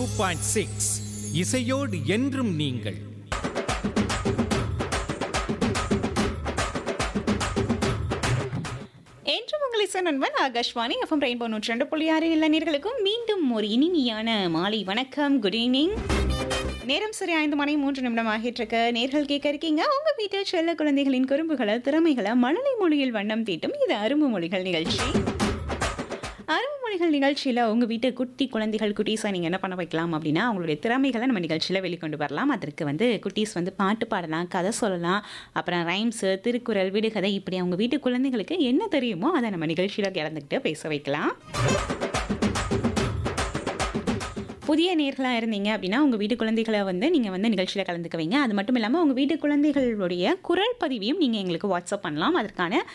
point six இசையோடு என்றும் நீங்கள் என்றும் உங்களை நண்பன் ஆகாஷ்வாணி எஃப்எம் ரெயின்போ நூற்றி ரெண்டு புள்ளி ஆறு இளைஞர்களுக்கும் மீண்டும் ஒரு இனிமையான மாலை வணக்கம் குட் ஈவினிங் நேரம் சரி ஐந்து மணி மூன்று நிமிடம் ஆகிட்டு இருக்க நேர்கள் கேட்க இருக்கீங்க உங்க வீட்டு செல்ல குழந்தைகளின் குறும்புகளை திறமைகளை மழலை மொழியில் வண்ணம் தீட்டும் இது அரும்பு மொழிகள் நிகழ்ச்சி அரும்பு மொழிகள் நிகழ்ச்சியில் உங்கள் வீட்டு குட்டி குழந்தைகள் குட்டீஸை நீங்கள் என்ன பண்ண வைக்கலாம் அப்படின்னா அவங்களுடைய திறமைகளை நம்ம நிகழ்ச்சியில் வெளிக்கொண்டு வரலாம் அதற்கு வந்து குட்டீஸ் வந்து பாட்டு பாடலாம் கதை சொல்லலாம் அப்புறம் ரைம்ஸு திருக்குறள் விடுகதை இப்படி அவங்க வீட்டு குழந்தைகளுக்கு என்ன தெரியுமோ அதை நம்ம நிகழ்ச்சியில் கலந்துக்கிட்டு பேச வைக்கலாம் புதிய நேர்களாக இருந்தீங்க அப்படின்னா உங்கள் வீட்டு குழந்தைகளை வந்து நீங்கள் வந்து நிகழ்ச்சியில் கலந்துக்க வைங்க அது மட்டும் இல்லாமல் உங்கள் வீட்டு குழந்தைகளுடைய குரல் பதிவையும் நீங்கள் எங்களுக்கு வாட்ஸ்அப் பண்ணலாம் அதற்கான